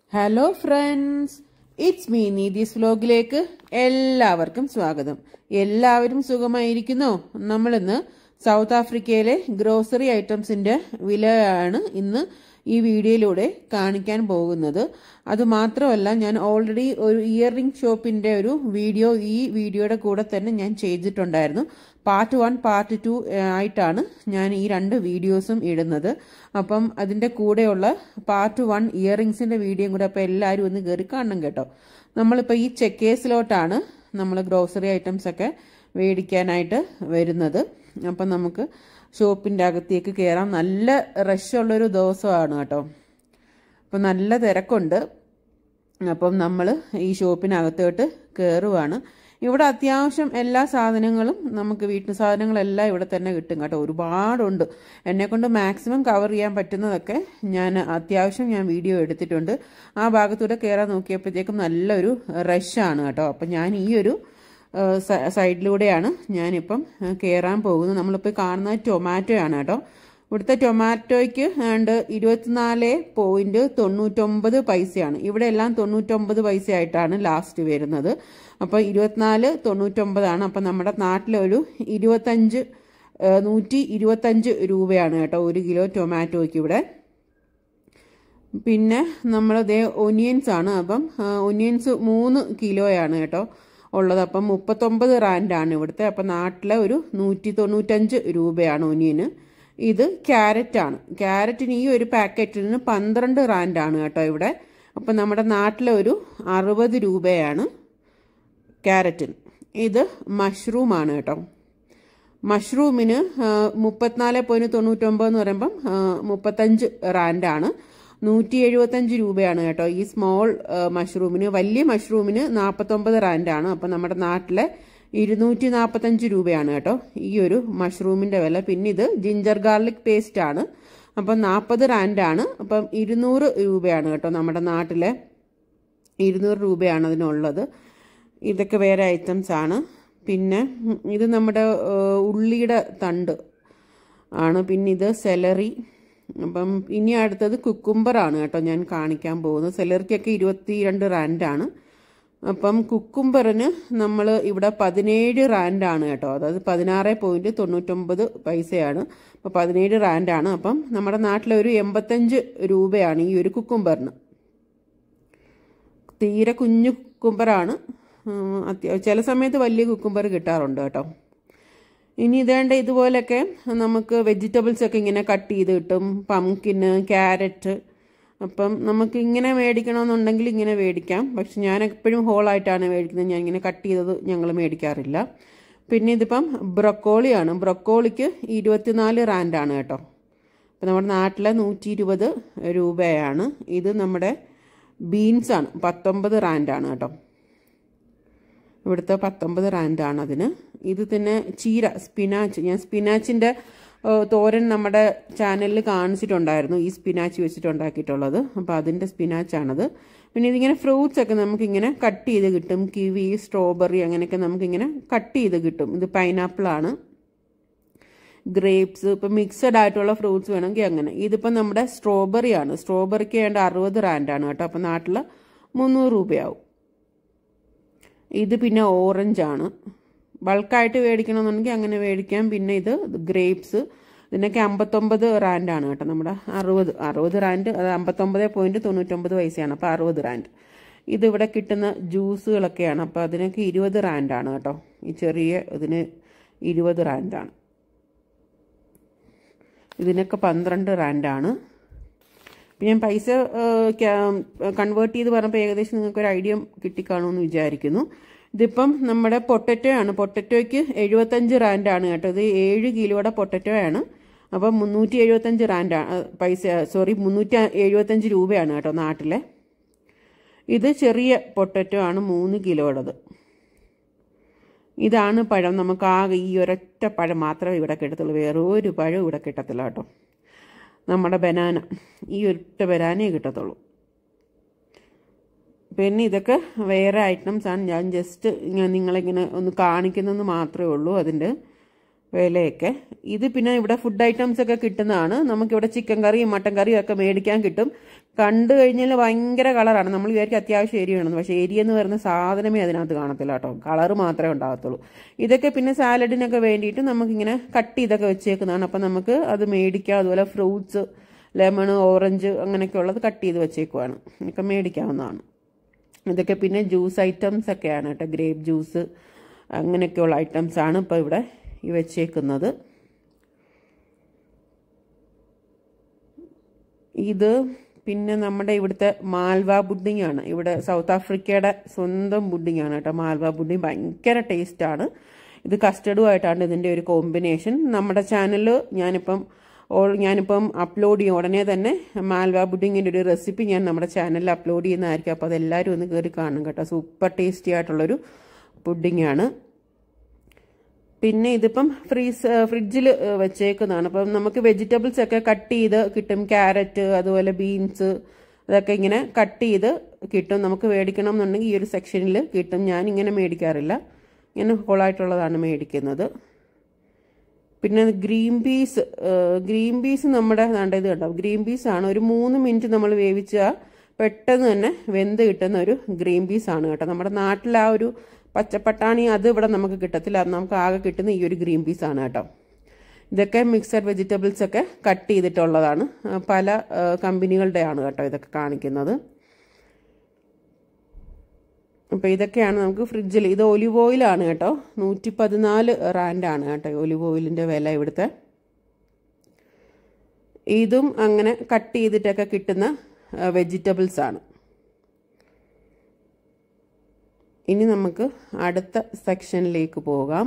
hello friends it's me Neethi's വ്ലോഗിലേക്ക് എല്ലാവർക്കും സ്വാഗതം എല്ലാവരും സുഖമായിരിക്കുന്നോ നമ്മളിന്ന് സൗത്ത് ആഫ്രിക്കയിലെ ഗ്രോസറി ഐറ്റംസിന്റെ വിലയാണ് ഇന്ന് ഈ വീഡിയോയിലൂടെ കാണിക്കാൻ പോകുന്നത് അതുമാത്രമല്ല ഞാൻ ഓൾറെഡി ഒരു ഇയർ റിംഗ് ഷോപ്പിന്റെ ഒരു വീഡിയോ ഈ വീഡിയോയുടെ കൂടെ തന്നെ ഞാൻ ചെയ്തിട്ടുണ്ടായിരുന്നു പാർട്ട് വൺ പാർട്ട് ടു ആയിട്ടാണ് ഞാൻ ഈ രണ്ട് വീഡിയോസും ഇടുന്നത് അപ്പം അതിൻ്റെ കൂടെയുള്ള പാർട്ട് വൺ ഇയർ റിങ്സിൻ്റെ വീഡിയോയും കൂടെ അപ്പോൾ എല്ലാവരും ഒന്ന് കയറി കാണണം കേട്ടോ നമ്മളിപ്പോൾ ഈ ചെക്കേഴ്സിലോട്ടാണ് നമ്മൾ ഗ്രോസറി ഐറ്റംസ് ഒക്കെ മേടിക്കാനായിട്ട് വരുന്നത് അപ്പം നമുക്ക് ഷോപ്പിൻ്റെ അകത്തേക്ക് കയറാം നല്ല റഷുള്ളൊരു ദിവസമാണ് കേട്ടോ അപ്പം നല്ല തിരക്കുണ്ട് അപ്പം നമ്മൾ ഈ ഷോപ്പിനകത്തോട്ട് കയറുവാണ് ഇവിടെ അത്യാവശ്യം എല്ലാ സാധനങ്ങളും നമുക്ക് വീട്ടു സാധനങ്ങളെല്ലാം ഇവിടെ തന്നെ കിട്ടും കേട്ടോ ഒരുപാടുണ്ട് എന്നെക്കൊണ്ട് മാക്സിമം കവർ ചെയ്യാൻ പറ്റുന്നതൊക്കെ ഞാൻ അത്യാവശ്യം ഞാൻ വീഡിയോ എടുത്തിട്ടുണ്ട് ആ ഭാഗത്തൂടെ കയറാൻ നോക്കിയപ്പോഴത്തേക്കും നല്ലൊരു റഷാണ് കേട്ടോ അപ്പം ഞാൻ ഈ ഒരു സൈഡിലൂടെയാണ് ഞാനിപ്പം കയറാൻ പോകുന്നത് നമ്മളിപ്പോൾ കാണുന്നത് ടൊമാറ്റോ ആണ് കേട്ടോ ഇവിടുത്തെ ടൊമാറ്റോയ്ക്ക് ഏണ്ട് ഇരുപത്തിനാല് പോയിന്റ് തൊണ്ണൂറ്റൊമ്പത് പൈസയാണ് ഇവിടെ എല്ലാം തൊണ്ണൂറ്റൊമ്പത് പൈസ ആയിട്ടാണ് ലാസ്റ്റ് വരുന്നത് അപ്പോൾ ഇരുപത്തിനാല് തൊണ്ണൂറ്റൊമ്പതാണ് അപ്പം നമ്മുടെ നാട്ടിലൊരു ഇരുപത്തഞ്ച് നൂറ്റി ഇരുപത്തഞ്ച് രൂപയാണ് കേട്ടോ ഒരു കിലോ ടൊമാറ്റോയ്ക്ക് ഇവിടെ പിന്നെ നമ്മളതേ ഒനിയൻസ് ആണ് അപ്പം ഒനിയൻസ് മൂന്ന് കിലോയാണ് കേട്ടോ ഉള്ളത് അപ്പം മുപ്പത്തൊമ്പത് റാൻഡാണ് ഇവിടുത്തെ അപ്പം നാട്ടിലെ ഒരു നൂറ്റി തൊണ്ണൂറ്റഞ്ച് രൂപയാണ് ഒനിയന് ഇത് ക്യാരറ്റാണ് ക്യാരറ്റിന് ഈ ഒരു പാക്കറ്റിന് പന്ത്രണ്ട് റാൻഡാണ് കേട്ടോ ഇവിടെ അപ്പം നമ്മുടെ നാട്ടിലെ ഒരു അറുപത് രൂപയാണ് ക്യാരറ്റിന് ഇത് മഷ്റൂമാണ് കേട്ടോ മഷ്റൂമിന് മുപ്പത്തിനാല് പോയിന്റ് തൊണ്ണൂറ്റൊമ്പത് എന്ന് പറയുമ്പം മുപ്പത്തഞ്ച് റാൻഡാണ് നൂറ്റി എഴുപത്തഞ്ച് രൂപയാണ് കേട്ടോ ഈ സ്മോൾ മഷ്റൂമിന് വലിയ മഷ്റൂമിന് നാൽപ്പത്തൊമ്പത് റാൻഡാണ് അപ്പം നമ്മുടെ നാട്ടിലെ ഇരുന്നൂറ്റി നാൽപ്പത്തഞ്ച് രൂപയാണ് കേട്ടോ ഈ ഒരു മഷ്റൂമിൻ്റെ വില പിന്നെ ഇത് ജിഞ്ചർ ഗാർലിക് പേസ്റ്റ് ആണ് അപ്പം നാൽപ്പത് റാൻഡാണ് അപ്പം ഇരുന്നൂറ് രൂപയാണ് കേട്ടോ നമ്മുടെ നാട്ടിലെ ഇരുന്നൂറ് രൂപയാണ് അതിനുള്ളത് ഇതൊക്കെ വേറെ ഐറ്റംസ് ആണ് പിന്നെ ഇത് നമ്മുടെ ഉള്ളിയുടെ തണ്ട് ആണ് പിന്നെ ഇത് സെലറി അപ്പം ഇനി അടുത്തത് കുക്കുംബറാണ് കേട്ടോ ഞാൻ കാണിക്കാൻ പോകുന്നത് സെലറിക്കൊക്കെ ഇരുപത്തി രണ്ട് റാൻഡാണ് അപ്പം കുക്കുംബറിന് നമ്മൾ ഇവിടെ പതിനേഴ് റാൻഡാണ് കേട്ടോ അതായത് പതിനാറ് പോയിന്റ് തൊണ്ണൂറ്റൊമ്പത് പൈസയാണ് അപ്പോൾ പതിനേഴ് റാൻഡാണ് അപ്പം നമ്മുടെ നാട്ടിലെ ഒരു എൺപത്തഞ്ച് രൂപയാണ് ഈ ഒരു കുക്കുംബറിന് തീരെ കുഞ്ഞു കുക്കുംബറാണ് അത്യാവശ്യം ചില സമയത്ത് വലിയ കുക്കുംബർ കിട്ടാറുണ്ട് കേട്ടോ ഇനി ഇതേണ്ട ഇതുപോലൊക്കെ നമുക്ക് വെജിറ്റബിൾസ് ഒക്കെ ഇങ്ങനെ കട്ട് ചെയ്ത് കിട്ടും പംകിന് ക്യാരറ്റ് അപ്പം നമുക്ക് ഇങ്ങനെ മേടിക്കണമെന്നുണ്ടെങ്കിൽ ഇങ്ങനെ മേടിക്കാം പക്ഷെ ഞാൻ എപ്പോഴും ഹോളായിട്ടാണ് മേടിക്കുന്നത് ഞാൻ ഇങ്ങനെ കട്ട് ചെയ്തത് ഞങ്ങൾ മേടിക്കാറില്ല പിന്നെ ഇതിപ്പം ബ്രൊക്കോളിയാണ് ബ്രൊക്കോളിക്ക് ഇരുപത്തിനാല് റാൻഡാണ് കേട്ടോ അപ്പം നമ്മുടെ നാട്ടിലെ നൂറ്റി ഇരുപത് രൂപയാണ് ഇത് നമ്മുടെ ബീൻസാണ് പത്തൊമ്പത് റാൻഡാണ് കേട്ടോ ഇവിടുത്തെ പത്തൊമ്പത് റാൻഡാണ് അതിന് ഇത് തന്നെ ചീര സ്പിനാച്ച് ഞാൻ സ്പിനാച്ചിൻ്റെ തോരൻ നമ്മുടെ ചാനലിൽ കാണിച്ചിട്ടുണ്ടായിരുന്നു ഈ സ്പിനാച്ച് വെച്ചിട്ടുണ്ടാക്കിയിട്ടുള്ളത് അപ്പോൾ അതിൻ്റെ സ്പിനാച്ചാണത് പിന്നെ ഇതിങ്ങനെ ഫ്രൂട്ട്സ് ഒക്കെ നമുക്കിങ്ങനെ കട്ട് ചെയ്ത് കിട്ടും കിവി സ്ട്രോബെറി അങ്ങനെയൊക്കെ നമുക്കിങ്ങനെ കട്ട് ചെയ്ത് കിട്ടും ഇത് പൈനാപ്പിളാണ് ഗ്രേപ്സ് ഇപ്പം മിക്സഡ് ആയിട്ടുള്ള ഫ്രൂട്ട്സ് വേണമെങ്കിൽ അങ്ങനെ ഇതിപ്പം നമ്മുടെ സ്ട്രോബെറി ആണ് സ്ട്രോബെറിക്ക് വേണ്ട അറുപത് റാൻഡാണ് കേട്ടോ അപ്പം നാട്ടിൽ മുന്നൂറ് രൂപയാവും ഇത് പിന്നെ ഓറഞ്ച് ആണ് ബൾക്കായിട്ട് മേടിക്കണമെന്നുണ്ടെങ്കിൽ അങ്ങനെ മേടിക്കാം പിന്നെ ഇത് ഗ്രേപ്സ് ഇതിനൊക്കെ അമ്പത്തൊമ്പത് റാൻഡാണ് കേട്ടോ നമ്മുടെ അറുപത് അറുപത് റാൻഡ് അത് അമ്പത്തൊമ്പത് പോയിന്റ് തൊണ്ണൂറ്റൊമ്പത് പൈസയാണ് അപ്പോൾ അറുപത് റാൻഡ് ഇതിവിടെ കിട്ടുന്ന ജ്യൂസുകളൊക്കെയാണ് അപ്പോൾ അതിനൊക്കെ ഇരുപത് റാൻഡാണ് കേട്ടോ ഈ ചെറിയ ഇതിന് ഇരുപത് റാൻഡാണ് ഇതിനൊക്കെ പന്ത്രണ്ട് റാൻഡാണ് ഞാൻ പൈസ കൺവേർട്ട് ചെയ്ത് പറഞ്ഞപ്പോൾ ഏകദേശം നിങ്ങൾക്ക് ഒരു ഐഡിയ കിട്ടിക്കാണുമെന്ന് വിചാരിക്കുന്നു ഇതിപ്പം നമ്മുടെ പൊട്ടറ്റോ ആണ് പൊട്ടറ്റോയ്ക്ക് എഴുപത്തഞ്ച് റാൻഡാണ് കേട്ടോ ഇത് ഏഴ് കിലോയുടെ പൊട്ടറ്റോ ആണ് അപ്പം മുന്നൂറ്റി എഴുപത്തഞ്ച് റാൻഡാണ് പൈസ സോറി മുന്നൂറ്റി എഴുപത്തഞ്ച് രൂപയാണ് കേട്ടോ നാട്ടിലെ ഇത് ചെറിയ പൊട്ടറ്റോ ആണ് മൂന്ന് കിലോയുടേത് ഇതാണ് പഴം നമുക്ക് ആകെ ഈ ഒരൊറ്റ പഴം മാത്രമേ ഇവിടെ കിട്ടത്തുള്ളൂ വേറെ ഒരു പഴം ഇവിടെ കിട്ടത്തില്ല കേട്ടോ നമ്മുടെ ബനാന ഈ ഒറ്റ ബനാനയെ കിട്ടത്തുള്ളൂ പിന്നെ ഇതൊക്കെ വേറെ ഐറ്റംസ് ആണ് ഞാൻ ജസ്റ്റ് നിങ്ങളിങ്ങനെ ഒന്ന് കാണിക്കുന്നതെന്ന് മാത്രമേ ഉള്ളൂ അതിൻ്റെ വിലയൊക്കെ ഇത് പിന്നെ ഇവിടെ ഫുഡ് ഐറ്റംസ് ഒക്കെ കിട്ടുന്നതാണ് നമുക്കിവിടെ ചിക്കൻ കറിയും മട്ടൻ കറിയും ഒക്കെ മേടിക്കാൻ കിട്ടും കണ്ടു കഴിഞ്ഞാൽ ഭയങ്കര കളറാണ് നമ്മൾ വിചാരിക്കും അത്യാവശ്യം എരിയാണെന്ന് പക്ഷേ എരി എന്ന് പറയുന്ന സാധനമേ അതിനകത്ത് കാണത്തില്ല കേട്ടോ കളറ് മാത്രമേ ഉണ്ടാകത്തുള്ളൂ ഇതൊക്കെ പിന്നെ സാലഡിനൊക്കെ വേണ്ടിയിട്ട് നമുക്കിങ്ങനെ കട്ട് ചെയ്തൊക്കെ വെച്ചേക്കുന്നതാണ് അപ്പം നമുക്ക് അത് മേടിക്കാം അതുപോലെ ഫ്രൂട്ട്സ് ലെമൺ ഓറഞ്ച് അങ്ങനെയൊക്കെ ഉള്ളത് കട്ട് ചെയ്ത് വെച്ചേക്കുവാണ് ഒക്കെ മേടിക്കാവുന്നതാണ് ഇതൊക്കെ പിന്നെ ജ്യൂസ് ഐറ്റംസ് ഒക്കെയാണ് കേട്ടോ ഗ്രേപ്പ് ജ്യൂസ് അങ്ങനെയൊക്കെയുള്ള ഐറ്റംസ് ആണ് ഇപ്പോൾ ഇവിടെ ഈ വെച്ചേക്കുന്നത് ഇത് പിന്നെ നമ്മുടെ ഇവിടുത്തെ മാൽവ ബുഡിംഗ് ആണ് ഇവിടെ സൗത്ത് ആഫ്രിക്കയുടെ സ്വന്തം ബുഡിംഗ് ആണ് കേട്ടോ മാൽവ ബുഡിംഗ് ഭയങ്കര ടേസ്റ്റാണ് ഇത് കസ്റ്റർഡുമായിട്ടാണ് ഇതിൻ്റെ ഒരു കോമ്പിനേഷൻ നമ്മുടെ ചാനലിൽ ഞാനിപ്പം ഓൾ ഞാനിപ്പം അപ്ലോഡ് ചെയ്യും ഉടനെ തന്നെ മാൽവ ബുഡിങ്ങിൻ്റെ ഒരു റെസിപ്പി ഞാൻ നമ്മുടെ ചാനലിൽ അപ്ലോഡ് ചെയ്യുന്നതായിരിക്കും അപ്പോൾ അതെല്ലാവരും ഒന്ന് കയറി കാണും കേട്ടോ സൂപ്പർ ടേസ്റ്റി ആയിട്ടുള്ളൊരു പുഡിംഗ് ആണ് പിന്നെ ഇതിപ്പം ഫ്രീസ് ഫ്രിഡ്ജിൽ വെച്ചേക്കുന്നതാണ് അപ്പം നമുക്ക് വെജിറ്റബിൾസ് ഒക്കെ കട്ട് ചെയ്ത് കിട്ടും ക്യാരറ്റ് അതുപോലെ ബീൻസ് അതൊക്കെ ഇങ്ങനെ കട്ട് ചെയ്ത് കിട്ടും നമുക്ക് മേടിക്കണം എന്നുണ്ടെങ്കിൽ ഈ ഒരു സെക്ഷനിൽ കിട്ടും ഞാൻ ഇങ്ങനെ മേടിക്കാറില്ല ഇങ്ങനെ ഹോളായിട്ടുള്ളതാണ് മേടിക്കുന്നത് പിന്നെ ഗ്രീൻ പീസ് ഗ്രീൻ പീസ് നമ്മുടെ വേണ്ട ഇത് കണ്ടോ ഗ്രീൻ പീസ് ആണ് ഒരു മൂന്ന് മിനിറ്റ് നമ്മൾ വേവിച്ചാൽ പെട്ടെന്ന് തന്നെ വെന്ത് കിട്ടുന്ന ഒരു ഗ്രീൻ പീസ് ആണ് കേട്ടോ നമ്മുടെ നാട്ടിൽ ആ ഒരു പച്ചപ്പട്ടാണി അത് ഇവിടെ നമുക്ക് കിട്ടത്തില്ല അത് നമുക്ക് ആകെ കിട്ടുന്ന ഈ ഒരു ഗ്രീൻ പീസ് ആണ് കേട്ടോ ഇതൊക്കെ മിക്സഡ് വെജിറ്റബിൾസ് ഒക്കെ കട്ട് ചെയ്തിട്ടുള്ളതാണ് പല കമ്പനികളുടെയാണ് കേട്ടോ ഇതൊക്കെ കാണിക്കുന്നത് അപ്പോൾ ഇതൊക്കെയാണ് നമുക്ക് ഫ്രിഡ്ജിൽ ഇത് ഒലിവ് ഓയിലാണ് കേട്ടോ നൂറ്റി പതിനാല് റാൻഡാണ് കേട്ടോ ഒലിവ് ഓയിലിൻ്റെ വില ഇവിടുത്തെ ഇതും അങ്ങനെ കട്ട് ചെയ്തിട്ടൊക്കെ കിട്ടുന്ന വെജിറ്റബിൾസ് ആണ് ഇനി നമുക്ക് അടുത്ത സെക്ഷനിലേക്ക് പോകാം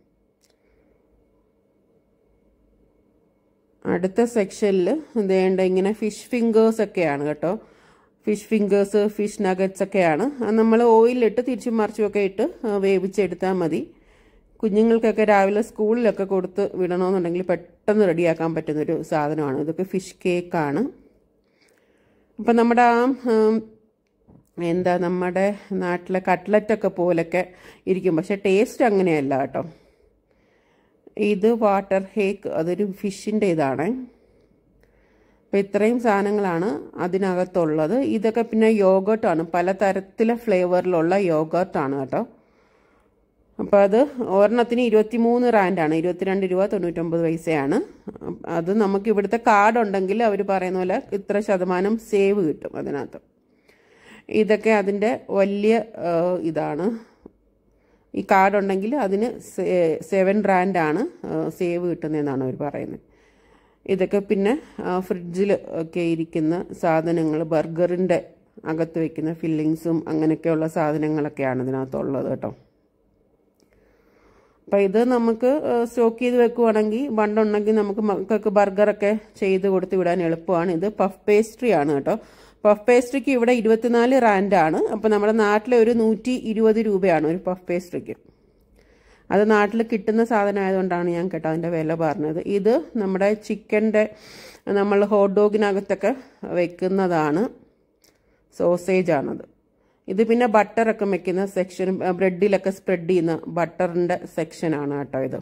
അടുത്ത സെക്ഷനിൽ വേണ്ട ഇങ്ങനെ ഫിഷ് ഫിംഗേഴ്സ് ഒക്കെയാണ് കേട്ടോ ഫിഷ് ഫിംഗേഴ്സ് ഫിഷ് നഗറ്റ്സ് ഒക്കെയാണ് അത് നമ്മൾ ഓയിലിട്ട് തിരിച്ചും മറിച്ചും ഒക്കെ ഇട്ട് വേവിച്ചെടുത്താൽ മതി കുഞ്ഞുങ്ങൾക്കൊക്കെ രാവിലെ സ്കൂളിലൊക്കെ കൊടുത്ത് വിടണമെന്നുണ്ടെങ്കിൽ പെട്ടെന്ന് റെഡിയാക്കാൻ പറ്റുന്നൊരു സാധനമാണ് ഇതൊക്കെ ഫിഷ് കേക്കാണ് അപ്പം നമ്മുടെ ആ എന്താ നമ്മുടെ നാട്ടിലെ കട്ട്ലറ്റൊക്കെ പോലൊക്കെ ഇരിക്കും പക്ഷെ ടേസ്റ്റ് അങ്ങനെയല്ല കേട്ടോ ഇത് വാട്ടർ ഹേക്ക് അതൊരു ഫിഷിൻ്റെ ഇതാണ് അപ്പം ഇത്രയും സാധനങ്ങളാണ് അതിനകത്തുള്ളത് ഇതൊക്കെ പിന്നെ യോഗർട്ടാണ് പലതരത്തിലെ ഫ്ലേവറിലുള്ള യോഗർട്ടാണ് കേട്ടോ അപ്പോൾ അത് ഒരെണ്ണത്തിന് ഇരുപത്തിമൂന്ന് റാൻഡാണ് ഇരുപത്തിരണ്ട് രൂപ തൊണ്ണൂറ്റൊമ്പത് പൈസയാണ് അത് നമുക്ക് ഇവിടുത്തെ കാർഡ് ഉണ്ടെങ്കിൽ അവർ പറയുന്ന പോലെ ഇത്ര ശതമാനം സേവ് കിട്ടും അതിനകത്ത് ഇതൊക്കെ അതിൻ്റെ വലിയ ഇതാണ് ഈ കാർഡ് ഉണ്ടെങ്കിൽ അതിന് സെവൻ റാൻഡാണ് സേവ് കിട്ടുന്നതെന്നാണ് അവർ പറയുന്നത് ഇതൊക്കെ പിന്നെ ഫ്രിഡ്ജിൽ ഒക്കെ ഇരിക്കുന്ന സാധനങ്ങൾ ബർഗറിൻ്റെ അകത്ത് വയ്ക്കുന്ന ഫില്ലിങ്സും അങ്ങനെയൊക്കെയുള്ള സാധനങ്ങളൊക്കെയാണ് ഇതിനകത്തുള്ളത് കേട്ടോ അപ്പം ഇത് നമുക്ക് സ്റ്റോക്ക് ചെയ്ത് വെക്കുവാണെങ്കിൽ ബണ്ടുണ്ടെങ്കിൽ നമുക്ക് മക്കൾക്ക് ബർഗറൊക്കെ ചെയ്ത് കൊടുത്ത് വിടാൻ എളുപ്പമാണ് ഇത് പഫ് പേസ്ട്രി ആണ് കേട്ടോ പഫ് പേസ്ട്രിക്ക് ഇവിടെ ഇരുപത്തിനാല് റാൻഡാണ് അപ്പോൾ നമ്മുടെ നാട്ടിലെ ഒരു നൂറ്റി ഇരുപത് രൂപയാണ് ഒരു പഫ് പേസ്ട്രിക്ക് അത് നാട്ടിൽ കിട്ടുന്ന സാധനം ആയതുകൊണ്ടാണ് ഞാൻ കേട്ടോ അതിൻ്റെ വില പറഞ്ഞത് ഇത് നമ്മുടെ ചിക്കൻ്റെ നമ്മൾ ഹോട്ട് ഡോഗിനകത്തൊക്കെ വെക്കുന്നതാണ് സോസേജ് ആണത് ഇത് പിന്നെ ബട്ടറൊക്കെ വെക്കുന്ന സെക്ഷൻ ബ്രെഡിലൊക്കെ സ്പ്രെഡ് ചെയ്യുന്ന ബട്ടറിൻ്റെ സെക്ഷനാണ് കേട്ടോ ഇത്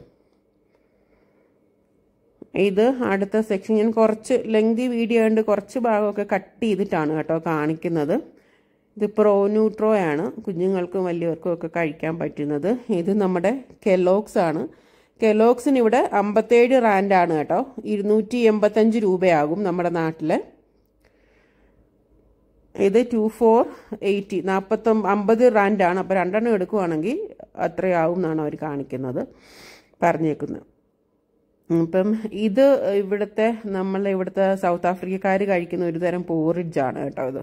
ഇത് അടുത്ത സെക്ഷൻ ഞാൻ കുറച്ച് ലെങ്തി വീഡിയോ ഉണ്ട് കുറച്ച് ഭാഗമൊക്കെ കട്ട് ചെയ്തിട്ടാണ് കേട്ടോ കാണിക്കുന്നത് ഇത് പ്രോ ന്യൂട്രോ ആണ് കുഞ്ഞുങ്ങൾക്കും വലിയവർക്കും ഒക്കെ കഴിക്കാൻ പറ്റുന്നത് ഇത് നമ്മുടെ കെലോക്സ് ആണ് കെലോക്സിന് ഇവിടെ അമ്പത്തേഴ് റാൻഡാണ് കേട്ടോ ഇരുന്നൂറ്റി എൺപത്തഞ്ച് രൂപയാകും നമ്മുടെ നാട്ടിൽ ഇത് ടു ഫോർ എയ്റ്റി നാൽപ്പത്തൊമ്പ അമ്പത് റാൻഡാണ് അപ്പോൾ രണ്ടെണ്ണം എടുക്കുവാണെങ്കിൽ അത്രയാവും എന്നാണ് അവർ കാണിക്കുന്നത് പറഞ്ഞേക്കുന്നത് അപ്പം ഇത് ഇവിടുത്തെ നമ്മൾ ഇവിടുത്തെ സൗത്ത് ആഫ്രിക്കക്കാർ കഴിക്കുന്ന ഒരു തരം പോറിഡ്ജാണ് കേട്ടോ ഇത്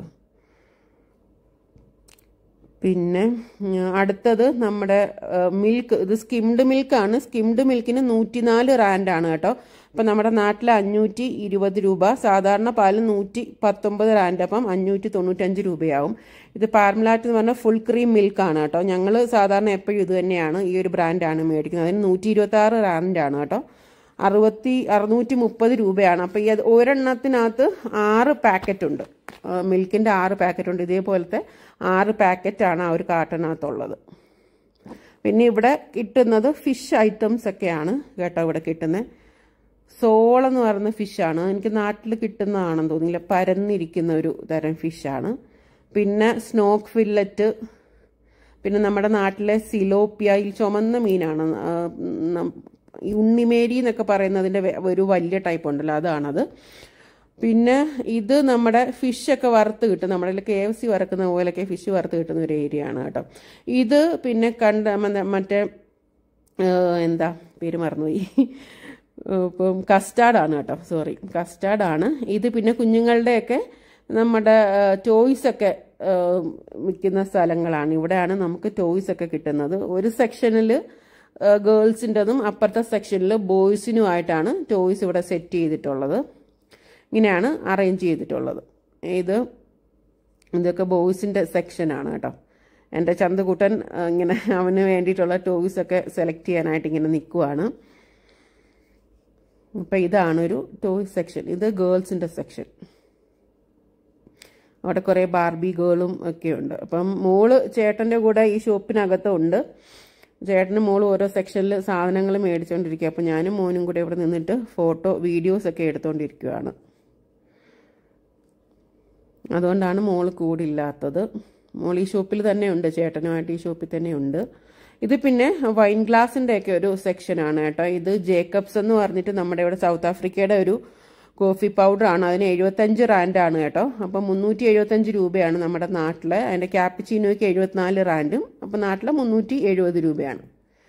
പിന്നെ അടുത്തത് നമ്മുടെ മിൽക്ക് ഇത് സ്കിംഡ് മിൽക്കാണ് സ്കിംഡ് മിൽക്കിന് നൂറ്റിനാല് റാൻഡാണ് കേട്ടോ അപ്പം നമ്മുടെ നാട്ടിൽ അഞ്ഞൂറ്റി ഇരുപത് രൂപ സാധാരണ പാല് നൂറ്റി പത്തൊമ്പത് റാൻഡ് അപ്പം അഞ്ഞൂറ്റി തൊണ്ണൂറ്റഞ്ച് രൂപയാവും ഇത് പാർമലാറ്റ് എന്ന് പറഞ്ഞാൽ ഫുൾ ക്രീം മിൽക്കാണ് കേട്ടോ ഞങ്ങൾ സാധാരണ എപ്പോഴും ഇത് തന്നെയാണ് ഈ ഒരു ബ്രാൻഡാണ് മേടിക്കുന്നത് അതിന് നൂറ്റി ഇരുപത്തി ആറ് റാൻഡാണ് കേട്ടോ അറുപത്തി അറുന്നൂറ്റി മുപ്പത് രൂപയാണ് അപ്പോൾ ഈ ഒരെണ്ണത്തിനകത്ത് ആറ് പാക്കറ്റ് ഉണ്ട് മിൽക്കിൻ്റെ ആറ് പാക്കറ്റ് ഉണ്ട് ഇതേപോലത്തെ ആറ് പാക്കറ്റാണ് ആ ഒരു കാർട്ടനകത്തുള്ളത് പിന്നെ ഇവിടെ കിട്ടുന്നത് ഫിഷ് ഐറ്റംസ് ഒക്കെയാണ് കേട്ടോ ഇവിടെ കിട്ടുന്നത് സോളെന്ന് പറയുന്ന ഫിഷാണ് എനിക്ക് നാട്ടിൽ കിട്ടുന്നതാണെന്ന് തോന്നിയില്ല പരന്നിരിക്കുന്ന ഒരു തരം ഫിഷാണ് പിന്നെ സ്നോക്ക് ഫില്ലറ്റ് പിന്നെ നമ്മുടെ നാട്ടിലെ സിലോപ്പിയ ഈ ചുമന്ന മീനാണ് ആ, നം- ഈ ഉണ്ണിമേരി എന്നൊക്കെ പറയുന്നതിൻ്റെ വെ- ഒരു വലിയ ടൈപ്പ് ഉണ്ടല്ലോ അതാണത് പിന്നെ ഇത് നമ്മുടെ ഫിഷൊക്കെ വറുത്ത് കിട്ടും നമ്മുടെ കെ എഫ് സി വറക്കുന്ന പോലെയൊക്കെ ഫിഷ് വറുത്ത് കിട്ടുന്ന ഒരു ഏരിയ ആണ് കേട്ടോ ഇത് പിന്നെ കണ്ട മ- മറ്റേ ഏഹ്, എന്താ പേര് മറന്നുപോയി ഇപ്പം കസ്റ്റാർഡാണ് കേട്ടോ സോറി കസ്റ്റാർഡാണ് ഇത് പിന്നെ കുഞ്ഞുങ്ങളുടെയൊക്കെ നമ്മുടെ ടോയ്സ് ഒക്കെ ഏഹ്, വിൽക്കുന്ന സ്ഥലങ്ങളാണ് ഇവിടെയാണ് നമുക്ക് ടോയ്സ് ഒക്കെ കിട്ടുന്നത് ഒരു സെക്ഷനിൽ ഗേൾസിൻ്റെതും അപ്പുറത്തെ സെക്ഷനിൽ ബോയ്സിനുമായിട്ടാണ് ടോയ്സ് ഇവിടെ സെറ്റ് ചെയ്തിട്ടുള്ളത് ഇങ്ങനെയാണ് അറേഞ്ച് ചെയ്തിട്ടുള്ളത് ഇത് ഇതൊക്കെ ബോയ്സിൻ്റെ സെക്ഷനാണ് കേട്ടോ എൻ്റെ ചന്തകുട്ടൻ ആ, ഇങ്ങനെ അവന് വേണ്ടിയിട്ടുള്ള ടോയ്സ് ഒക്കെ സെലക്ട് ചെയ്യാനായിട്ട് ഇങ്ങനെ നിൽക്കുവാണ് അപ്പം ഇതാണ് ഒരു ടോയ് സെക്ഷൻ ഇത് ഗേൾസിൻ്റെ സെക്ഷൻ അവിടെ കുറേ ബാർബി ഗേളും ഒക്കെ ഉണ്ട് അപ്പം മോള് ചേട്ടൻ്റെ കൂടെ ഈ ഷോപ്പിനകത്തുണ്ട് ചേട്ടനും മോളും ഓരോ സെക്ഷനിൽ സാധനങ്ങൾ മേടിച്ചുകൊണ്ടിരിക്കുക അപ്പം ഞാനും മോനും കൂടെ ഇവിടെ നിന്നിട്ട് ഫോട്ടോ വീഡിയോസ് ഒക്കെ എടുത്തുകൊണ്ടിരിക്കുകയാണ് അതുകൊണ്ടാണ് മോള് കൂടില്ലാത്തത് മോൾ ഈ ഷോപ്പിൽ തന്നെ ഉണ്ട് ചേട്ടനുമായിട്ട് ഈ ഷോപ്പിൽ തന്നെ ഉണ്ട് ഇത് പിന്നെ വൈൻ ഗ്ലാസിൻ്റെ ഒക്കെ ഒരു സെക്ഷനാണ് കേട്ടോ ഇത് ജേക്കബ്സ് എന്ന് പറഞ്ഞിട്ട് നമ്മുടെ ഇവിടെ സൗത്ത് ആഫ്രിക്കയുടെ ഒരു കോഫി പൗഡർ ആണ് അതിന് എഴുപത്തഞ്ച് റാൻഡാണ് കേട്ടോ അപ്പം മുന്നൂറ്റി എഴുപത്തഞ്ച് രൂപയാണ് നമ്മുടെ നാട്ടിൽ അതിൻ്റെ ക്യാപ്പിച്ചീനോയ്ക്ക് എഴുപത്തിനാല് റാൻഡും അപ്പം നാട്ടിൽ മുന്നൂറ്റി എഴുപത് രൂപയാണ്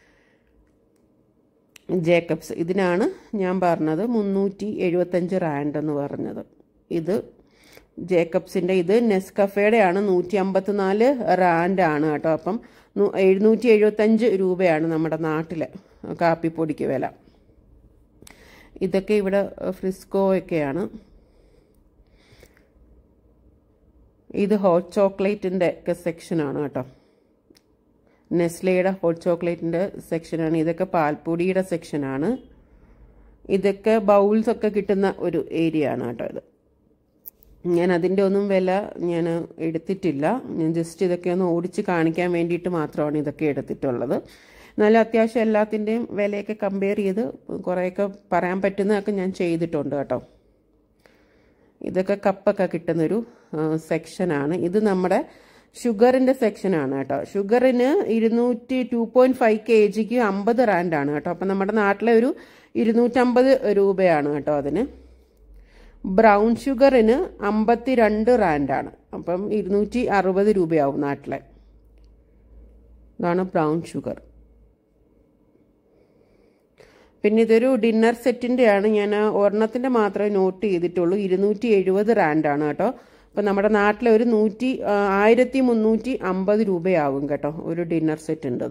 ജേക്കബ്സ് ഇതിനാണ് ഞാൻ പറഞ്ഞത് മുന്നൂറ്റി എഴുപത്തഞ്ച് റാൻഡ് എന്ന് പറഞ്ഞത് ഇത് ജേക്കബ്സിൻ്റെ ഇത് നെസ്കഫയുടെ ആണ് നൂറ്റി അമ്പത്തിനാല് റാൻഡ് ആണ് കേട്ടോ അപ്പം നു- എഴുന്നൂറ്റി എഴുപത്തഞ്ച് രൂപയാണ് നമ്മുടെ നാട്ടിലെ കാപ്പിപ്പൊടിക്ക് വില ഇതൊക്കെ ഇവിടെ ഫ്രിസ്കോ ഒക്കെയാണ് ഇത് ഹോട്ട് ചോക്ലേറ്റിൻ്റെ ഒക്കെ സെക്ഷനാണ് കേട്ടോ നെസ്ലയുടെ ഹോട്ട് ചോക്ലേറ്റിൻ്റെ സെക്ഷനാണ് ഇതൊക്കെ പാൽപ്പൊടിയുടെ സെക്ഷനാണ് ഇതൊക്കെ ബൗൾസ് ഒക്കെ കിട്ടുന്ന ഒരു ഏരിയ ആണ് കേട്ടോ ഇത് ഞാൻ അതിൻ്റെ ഒന്നും വില ഞാൻ എടുത്തിട്ടില്ല ഞാൻ ജസ്റ്റ് ഇതൊക്കെ ഒന്ന് ഓടിച്ച് കാണിക്കാൻ വേണ്ടിയിട്ട് മാത്രമാണ് ഇതൊക്കെ എടുത്തിട്ടുള്ളത് എന്നാലും അത്യാവശ്യം എല്ലാത്തിൻ്റെയും വിലയൊക്കെ കമ്പയർ ചെയ്ത് കുറേയൊക്കെ പറയാൻ പറ്റുന്നതൊക്കെ ഞാൻ ചെയ്തിട്ടുണ്ട് കേട്ടോ ഇതൊക്കെ കപ്പൊക്കെ കിട്ടുന്നൊരു സെക്ഷനാണ് ഇത് നമ്മുടെ ഷുഗറിൻ്റെ സെക്ഷനാണ് കേട്ടോ ഷുഗറിന് ഇരുന്നൂറ്റി ടു പോയിൻറ്റ് ഫൈവ് കെ ജിക്ക് അമ്പത് റാൻഡാണ് കേട്ടോ അപ്പം നമ്മുടെ നാട്ടിലെ ഒരു ഇരുന്നൂറ്റമ്പത് രൂപയാണ് കേട്ടോ അതിന് ബ്രൗൺ ഷുഗറിന് അമ്പത്തി രണ്ട് റാൻഡാണ് അപ്പം ഇരുന്നൂറ്റി അറുപത് രൂപയാവും നാട്ടിലെ ഇതാണ് ബ്രൗൺ ഷുഗർ പിന്നെ ഇതൊരു ഡിന്നർ സെറ്റിൻ്റെയാണ് ഞാൻ ഒരെണ്ണത്തിൻ്റെ മാത്രമേ നോട്ട് ചെയ്തിട്ടുള്ളൂ ഇരുന്നൂറ്റി എഴുപത് റാൻഡാണ് കേട്ടോ അപ്പം നമ്മുടെ നാട്ടിലെ ഒരു നൂറ്റി ആ, ആയിരത്തി മുന്നൂറ്റി അമ്പത് രൂപയാവും കേട്ടോ ഒരു ഡിന്നർ സെറ്റിൻ്റെത്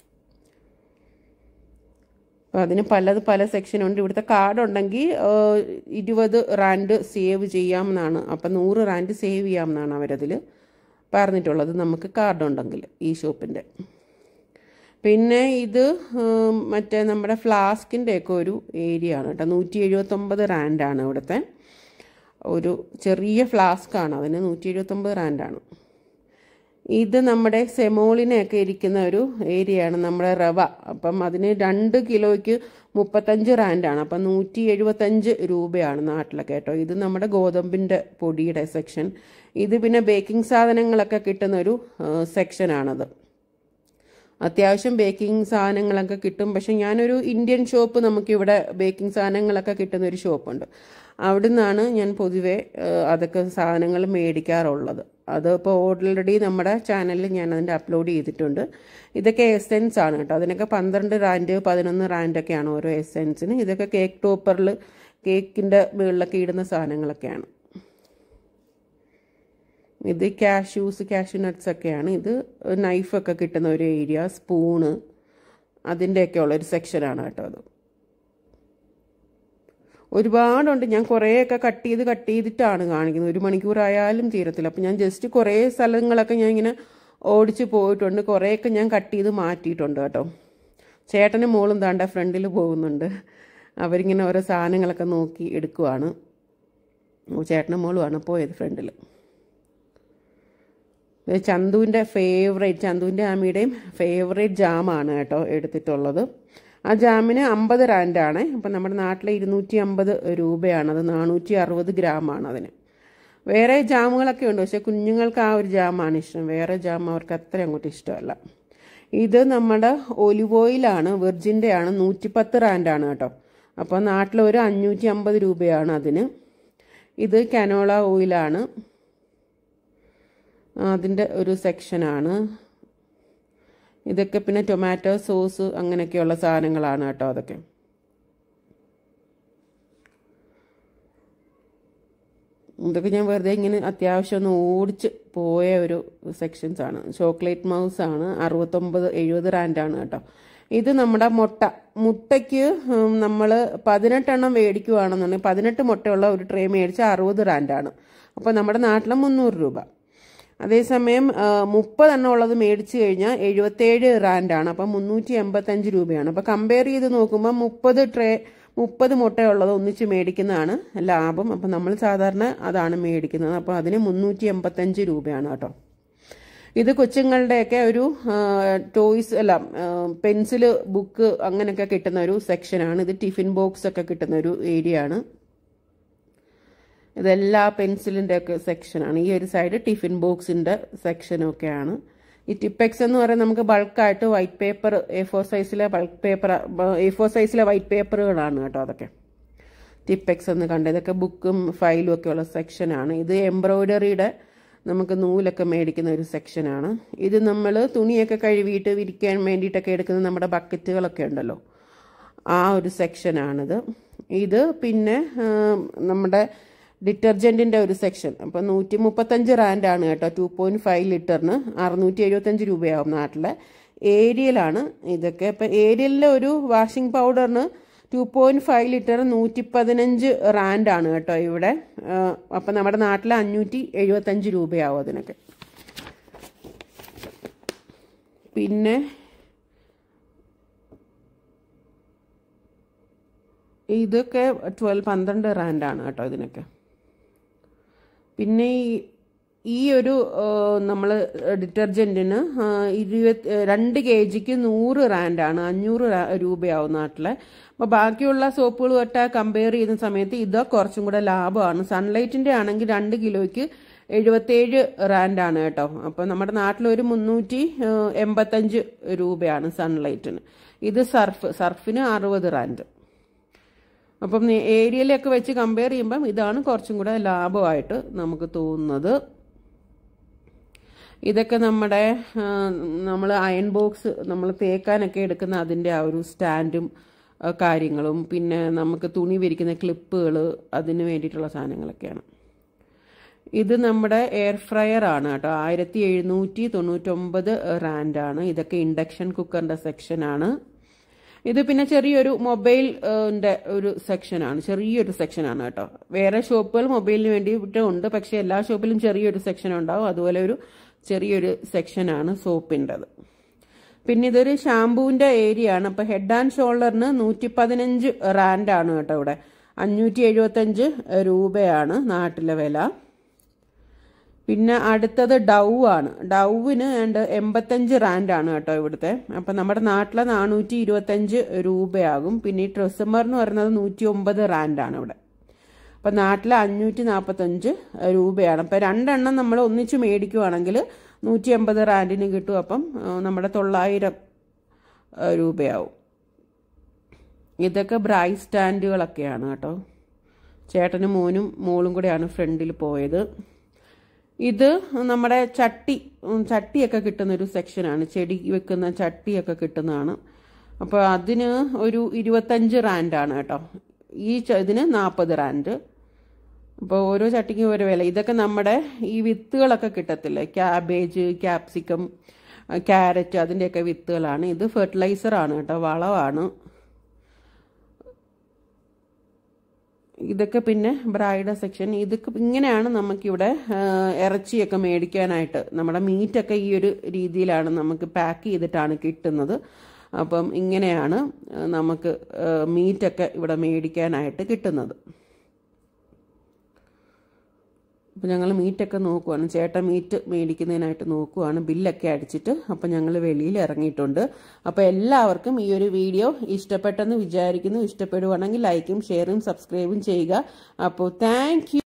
അപ്പോൾ അതിന് പലത് പല സെക്ഷനുണ്ട് ഇവിടുത്തെ കാർഡ് ഉണ്ടെങ്കിൽ ഇരുപത് റാൻഡ് സേവ് ചെയ്യാമെന്നാണ് അപ്പം നൂറ് റാൻഡ് സേവ് ചെയ്യാമെന്നാണ് അവരതിൽ പറഞ്ഞിട്ടുള്ളത് നമുക്ക് കാർഡ് ഉണ്ടെങ്കിൽ ഈ ഷോപ്പിൻ്റെ പിന്നെ ഇത് ഉം, മറ്റേ നമ്മുടെ ഫ്ലാസ്കിൻ്റെ ഒക്കെ ഒരു ഏരിയ ആണ് കേട്ടോ നൂറ്റി എഴുപത്തൊമ്പത് റാൻഡാണ് ഇവിടുത്തെ ഒരു ചെറിയ ഫ്ലാസ്കാണ് അതിന് നൂറ്റി എഴുപത്തൊമ്പത് റാൻഡാണ് ഇത് നമ്മുടെ സെമോളിനൊക്കെ ഇരിക്കുന്ന ഒരു ഏരിയയാണ് നമ്മുടെ റവ അപ്പം അതിന് രണ്ട് കിലോയ്ക്ക് മുപ്പത്തഞ്ച് റാൻഡാണ് അപ്പം നൂറ്റി എഴുപത്തഞ്ച് രൂപയാണ് നാട്ടിലൊക്കെ കേട്ടോ ഇത് നമ്മുടെ ഗോതമ്പിൻ്റെ പൊടിയുടെ സെക്ഷൻ ഇത് പിന്നെ ബേക്കിംഗ് സാധനങ്ങളൊക്കെ കിട്ടുന്ന ഒരു സെക്ഷനാണത് അത്യാവശ്യം ബേക്കിംഗ് സാധനങ്ങളൊക്കെ കിട്ടും പക്ഷെ ഞാനൊരു ഇന്ത്യൻ ഷോപ്പ് നമുക്കിവിടെ ബേക്കിംഗ് സാധനങ്ങളൊക്കെ കിട്ടുന്ന ഒരു ഷോപ്പുണ്ട് അവിടെ നിന്നാണ് ഞാൻ പൊതുവെ ഏഹ്, അതൊക്കെ സാധനങ്ങൾ മേടിക്കാറുള്ളത് അത് ഇപ്പോൾ ഓൾറെഡി നമ്മുടെ ചാനലിൽ ഞാൻ അതിൻ്റെ അപ്ലോഡ് ചെയ്തിട്ടുണ്ട് ഇതൊക്കെ എസെൻസ് ആണ് കേട്ടോ അതിനൊക്കെ പന്ത്രണ്ട് റാൻഡ് പതിനൊന്ന് റാൻഡൊക്കെയാണ് ഓരോ എസെൻസിന് ഇതൊക്കെ കേക്ക് ടോപ്പറിൽ കേക്കിൻ്റെ മുകളിലൊക്കെ ഇടുന്ന സാധനങ്ങളൊക്കെയാണ് ഇത് കാഷ്യൂസ് കാഷ്യൂ നട്ട്സ് ഒക്കെയാണ് ഇത് നൈഫൊക്കെ കിട്ടുന്ന ഒരു ഏരിയ സ്പൂണ് അതിൻ്റെയൊക്കെ ഉള്ള ഒരു സെക്ഷനാണ് കേട്ടോ അത് ഒരുപാടുണ്ട് ഞാൻ കുറേയൊക്കെ കട്ട് ചെയ്ത് കട്ട് ചെയ്തിട്ടാണ് കാണിക്കുന്നത് ഒരു മണിക്കൂറായാലും തീരത്തില്ല അപ്പം ഞാൻ ജസ്റ്റ് കുറേ സ്ഥലങ്ങളൊക്കെ ഞാൻ ഇങ്ങനെ ഓടിച്ച് പോയിട്ടുണ്ട് കുറേയൊക്കെ ഞാൻ കട്ട് ചെയ്ത് മാറ്റിയിട്ടുണ്ട് കേട്ടോ ചേട്ടനും മോളും താണ്ട ഫ്രണ്ടിൽ പോകുന്നുണ്ട് അവരിങ്ങനെ ഓരോ സാധനങ്ങളൊക്കെ നോക്കി എടുക്കുവാണ് ഓ, ചേട്ടനും മോളുമാണ് പോയത് ഫ്രണ്ടിൽ ഇത് ചന്തുവിൻ്റെ ഫേവറേറ്റ് ചന്തുവിൻ്റെ ആമിയുടെയും ഫേവറേറ്റ് ജാമാണ് കേട്ടോ എടുത്തിട്ടുള്ളത് ആ ജാമിന് അമ്പത് റാൻഡാണ് അപ്പം നമ്മുടെ നാട്ടിലെ ഇരുന്നൂറ്റി അമ്പത് രൂപയാണ് അത് നാനൂറ്റി അറുപത് ഗ്രാമാണ് അതിന് വേറെ ജാമുകളൊക്കെ ഉണ്ട് പക്ഷെ കുഞ്ഞുങ്ങൾക്ക് ആ ഒരു ജാമാണ് ഇഷ്ടം വേറെ ജാം അവർക്ക് അത്ര അങ്ങോട്ട് ഇഷ്ടമല്ല ഇത് നമ്മുടെ ഒലിവ് ഓയിലാണ് വെർജിൻ്റെ ആണ് നൂറ്റിപ്പത്ത് റാൻഡാണ് കേട്ടോ അപ്പോൾ നാട്ടിൽ ഒരു അഞ്ഞൂറ്റി അമ്പത് രൂപയാണ് അതിന് ഇത് കനോള ഓയിലാണ് അതിൻ്റെ ഒരു സെക്ഷനാണ് ഇതൊക്കെ പിന്നെ ടൊമാറ്റോ സോസ് അങ്ങനെയൊക്കെയുള്ള സാധനങ്ങളാണ് കേട്ടോ അതൊക്കെ ഇതൊക്കെ ഞാൻ വെറുതെ ഇങ്ങനെ അത്യാവശ്യം ഒന്ന് ഓടിച്ച് പോയ ഒരു സെക്ഷൻസ് ആണ് ചോക്ലേറ്റ് മൗസ് ആണ് അറുപത്തൊമ്പത് എഴുപത് റാൻഡാണ് കേട്ടോ ഇത് നമ്മുടെ മുട്ട മുട്ടയ്ക്ക് നമ്മൾ പതിനെട്ടെണ്ണം മേടിക്കുവാണെന്നുണ്ടെങ്കിൽ പതിനെട്ട് മുട്ടയുള്ള ഒരു ട്രേ മേടിച്ച അറുപത് റാൻഡാണ് അപ്പോൾ നമ്മുടെ നാട്ടിൽ മുന്നൂറ് രൂപ അതേസമയം മുപ്പതെണ്ണം ഉള്ളത് മേടിച്ചു കഴിഞ്ഞാൽ എഴുപത്തേഴ് റാൻഡാണ് അപ്പം മുന്നൂറ്റി എൺപത്തഞ്ച് രൂപയാണ് അപ്പോൾ കമ്പയർ ചെയ്ത് നോക്കുമ്പോൾ മുപ്പത് ട്രേ മുപ്പത് മുട്ടയുള്ളത് ഒന്നിച്ച് മേടിക്കുന്നതാണ് ലാഭം അപ്പം നമ്മൾ സാധാരണ അതാണ് മേടിക്കുന്നത് അപ്പോൾ അതിന് മുന്നൂറ്റി എൺപത്തഞ്ച് രൂപയാണ് കേട്ടോ ഇത് കൊച്ചുങ്ങളുടെയൊക്കെ ഒരു ടോയ്സ് അല്ല പെൻസില് ബുക്ക് അങ്ങനെയൊക്കെ കിട്ടുന്ന ഒരു സെക്ഷനാണ് ഇത് ടിഫിൻ ബോക്സ് ഒക്കെ കിട്ടുന്ന ഒരു ഏരിയ ആണ് ഇതെല്ലാ പെൻസിലിൻ്റെ ഒക്കെ സെക്ഷനാണ് ഈ ഒരു സൈഡ് ടിഫിൻ ബോക്സിൻ്റെ സെക്ഷനൊക്കെയാണ് ഈ ടിപ്പെക്സ് എന്ന് പറയുന്നത് നമുക്ക് ബൾക്കായിട്ട് വൈറ്റ് പേപ്പർ എ ഫോർ സൈസിലെ ബൾക്ക് പേപ്പർ എ ഫോർ സൈസിലെ വൈറ്റ് പേപ്പറുകളാണ് കേട്ടോ അതൊക്കെ ടിപ്പെക്സ് എന്ന് കണ്ട ഇതൊക്കെ ബുക്കും ഫയലും ഒക്കെ ഉള്ള സെക്ഷനാണ് ഇത് എംബ്രോയ്ഡറിയുടെ നമുക്ക് നൂലൊക്കെ മേടിക്കുന്ന ഒരു സെക്ഷനാണ് ഇത് നമ്മൾ തുണിയൊക്കെ കഴുകിയിട്ട് വിരിക്കാൻ വേണ്ടിയിട്ടൊക്കെ എടുക്കുന്ന നമ്മുടെ ബക്കറ്റുകളൊക്കെ ഉണ്ടല്ലോ ആ ഒരു സെക്ഷനാണിത് ഇത് പിന്നെ നമ്മുടെ ഡിറ്റർജൻറ്റിൻ്റെ ഒരു സെക്ഷൻ അപ്പോൾ നൂറ്റി മുപ്പത്തഞ്ച് റാൻഡാണ് കേട്ടോ ടു പോയിൻറ്റ് ഫൈവ് ലിറ്ററിന് അറുന്നൂറ്റി എഴുപത്തഞ്ച് രൂപയാവും നാട്ടിലെ ഏരിയലാണ് ഇതൊക്കെ ഇപ്പം ഏരിയലിലെ ഒരു വാഷിംഗ് പൗഡറിന് ടു പോയിൻറ്റ് ഫൈവ് ലിറ്റർ നൂറ്റി പതിനഞ്ച് റാൻഡാണ് കേട്ടോ ഇവിടെ അപ്പം നമ്മുടെ നാട്ടിൽ അഞ്ഞൂറ്റി എഴുപത്തഞ്ച് രൂപയാവും അതിനൊക്കെ പിന്നെ ഇതൊക്കെ ട്വൽവ് പന്ത്രണ്ട് റാൻഡാണ് കേട്ടോ ഇതിനൊക്കെ പിന്നെ ഈ ഈ ഒരു നമ്മൾ ഡിറ്റർജൻറ്റിന് ഇരുപത്തി രണ്ട് കെ ജിക്ക് നൂറ് റാൻഡാണ് അഞ്ഞൂറ് രൂപയാവും നാട്ടിലെ അപ്പോൾ ബാക്കിയുള്ള സോപ്പുകളുമായിട്ട് കമ്പയർ ചെയ്യുന്ന സമയത്ത് ഇത് കുറച്ചും കൂടെ ലാഭമാണ് സൺലൈറ്റിൻ്റെ ആണെങ്കിൽ രണ്ട് കിലോയ്ക്ക് എഴുപത്തേഴ് റാൻഡാണ് കേട്ടോ അപ്പോൾ നമ്മുടെ നാട്ടിലൊരു മുന്നൂറ്റി എൺപത്തഞ്ച് രൂപയാണ് സൺലൈറ്റിന് ഇത് സർഫ് സർഫിന് അറുപത് റാൻഡ് അപ്പം ഏരിയയിലൊക്കെ വെച്ച് കമ്പയർ ചെയ്യുമ്പം ഇതാണ് കുറച്ചും കൂടെ ലാഭമായിട്ട് നമുക്ക് തോന്നുന്നത് ഇതൊക്കെ നമ്മുടെ നമ്മൾ അയൺ ബോക്സ് നമ്മൾ തേക്കാനൊക്കെ എടുക്കുന്ന അതിൻ്റെ ആ ഒരു സ്റ്റാൻഡും കാര്യങ്ങളും പിന്നെ നമുക്ക് തുണി വിരിക്കുന്ന ക്ലിപ്പുകൾ അതിന് വേണ്ടിയിട്ടുള്ള സാധനങ്ങളൊക്കെയാണ് ഇത് നമ്മുടെ എയർ ഫ്രയർ ആണ് കേട്ടോ ആയിരത്തി എഴുന്നൂറ്റി തൊണ്ണൂറ്റൊമ്പത് റാൻഡാണ് ഇതൊക്കെ ഇൻഡക്ഷൻ കുക്കറിൻ്റെ സെക്ഷനാണ് ഇത് പിന്നെ ചെറിയൊരു മൊബൈലിൻ്റെ ഒരു സെക്ഷനാണ് ചെറിയൊരു സെക്ഷനാണ് കേട്ടോ വേറെ ഷോപ്പുകൾ മൊബൈലിന് വേണ്ടിയിട്ട് ഉണ്ട് പക്ഷേ എല്ലാ ഷോപ്പിലും ചെറിയൊരു സെക്ഷൻ ഉണ്ടാവും അതുപോലെ ഒരു ചെറിയൊരു സെക്ഷനാണ് സോപ്പിൻ്റെത് പിന്നെ ഇതൊരു ഷാമ്പൂവിൻ്റെ ഏരിയ ആണ് അപ്പോൾ ഹെഡ് ആൻഡ് ഷോൾഡറിന് നൂറ്റി പതിനഞ്ച് റാൻഡാണ് കേട്ടോ ഇവിടെ അഞ്ഞൂറ്റി എഴുപത്തഞ്ച് രൂപയാണ് നാട്ടിലെ വില പിന്നെ അടുത്തത് ഡൗ ആണ് ഡൗവിന് ഏണ്ട് എൺപത്തഞ്ച് റാൻഡാണ് കേട്ടോ ഇവിടുത്തെ അപ്പം നമ്മുടെ നാട്ടിലെ നാനൂറ്റി ഇരുപത്തഞ്ച് രൂപയാകും പിന്നെ ഈ ട്രെസമർ എന്ന് പറയുന്നത് നൂറ്റി ഒമ്പത് റാൻഡാണ് ഇവിടെ അപ്പം നാട്ടിൽ അഞ്ഞൂറ്റി നാൽപ്പത്തഞ്ച് രൂപയാണ് അപ്പം രണ്ടെണ്ണം നമ്മൾ ഒന്നിച്ച് മേടിക്കുവാണെങ്കിൽ നൂറ്റി എൺപത് റാൻഡിന് കിട്ടും അപ്പം നമ്മുടെ തൊള്ളായിരം രൂപയാവും ഇതൊക്കെ ബ്രൈ സ്റ്റാൻഡുകളൊക്കെയാണ് കേട്ടോ ചേട്ടനും മോനും മോളും കൂടെയാണ് ഫ്രണ്ടിൽ പോയത് ഇത് നമ്മുടെ ചട്ടി ചട്ടിയൊക്കെ കിട്ടുന്ന ഒരു സെക്ഷനാണ് ചെടി വെക്കുന്ന ചട്ടിയൊക്കെ കിട്ടുന്നതാണ് അപ്പോൾ അതിന് ഒരു ഇരുപത്തഞ്ച് റാൻഡാണ് കേട്ടോ ഈ ഇതിന് നാൽപ്പത് റാൻഡ് അപ്പോൾ ഓരോ ചട്ടിക്കും ഓരോ വില ഇതൊക്കെ നമ്മുടെ ഈ വിത്തുകളൊക്കെ കിട്ടത്തില്ലേ ക്യാബേജ് ക്യാപ്സിക്കം ക്യാരറ്റ് അതിൻ്റെയൊക്കെ വിത്തുകളാണ് ഇത് ഫെർട്ടിലൈസറാണ് കേട്ടോ വളമാണ് ഇതൊക്കെ പിന്നെ ബ്രൈഡ സെക്ഷൻ ഇതൊക്കെ ഇങ്ങനെയാണ് നമുക്കിവിടെ ഇറച്ചിയൊക്കെ മേടിക്കാനായിട്ട് നമ്മുടെ മീറ്റൊക്കെ ഈ ഒരു രീതിയിലാണ് നമുക്ക് പാക്ക് ചെയ്തിട്ടാണ് കിട്ടുന്നത് അപ്പം ഇങ്ങനെയാണ് നമുക്ക് മീറ്റൊക്കെ ഇവിടെ മേടിക്കാനായിട്ട് കിട്ടുന്നത് അപ്പോൾ ഞങ്ങൾ മീറ്റൊക്കെ നോക്കുവാണ് ചേട്ടൻ മീറ്റ് മേടിക്കുന്നതിനായിട്ട് നോക്കുവാണ് ബില്ലൊക്കെ അടിച്ചിട്ട് അപ്പോൾ ഞങ്ങൾ വെളിയിൽ ഇറങ്ങിയിട്ടുണ്ട് അപ്പോൾ എല്ലാവർക്കും ഈ ഒരു വീഡിയോ ഇഷ്ടപ്പെട്ടെന്ന് വിചാരിക്കുന്നു ഇഷ്ടപ്പെടുവാണെങ്കിൽ ലൈക്കും ഷെയറും സബ്സ്ക്രൈബും ചെയ്യുക അപ്പോൾ താങ്ക്